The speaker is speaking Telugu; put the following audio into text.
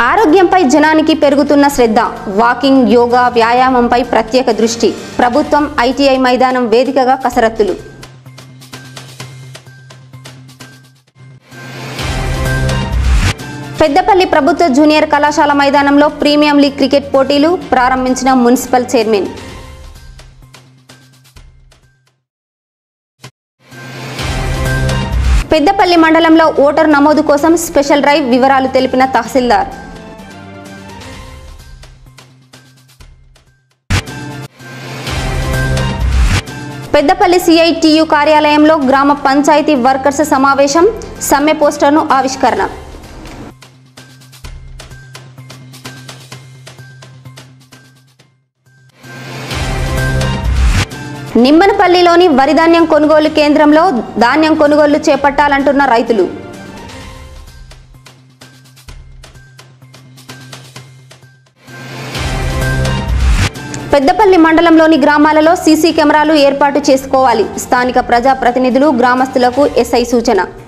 ఆరోగ్యంపై జనానికి పెరుగుతున్న శ్రద్ధ వాకింగ్ యోగా వ్యాయామంపై ప్రత్యేక దృష్టి ప్రభుత్వం ఐటీఐ మైదానం వేదికగా కసరత్తులు పెద్దపల్లి ప్రభుత్వ జూనియర్ కళాశాల మైదానంలో ప్రీమియం లీగ్ క్రికెట్ పోటీలు ప్రారంభించిన మున్సిపల్ చైర్మన్ పెద్దపల్లి మండలంలో ఓటర్ నమోదు కోసం స్పెషల్ డ్రైవ్ వివరాలు తెలిపిన తహసీల్దార్ పెద్దపల్లి సిఐటియు కార్యాలయంలో గ్రామ పంచాయతీ వర్కర్స్ సమావేశం సమ్మె పోస్టర్ను ఆవిష్కరణ నిమ్మనపల్లిలోని వరి ధాన్యం కొనుగోలు కేంద్రంలో ధాన్యం కొనుగోలు చేపట్టాలంటున్న రైతులు పెద్దపల్లి మండలంలోని గ్రామాలలో సీసీ కెమెరాలు ఏర్పాటు చేసుకోవాలి స్థానిక ప్రజాప్రతినిధులు గ్రామస్తులకు ఎస్ఐ సూచన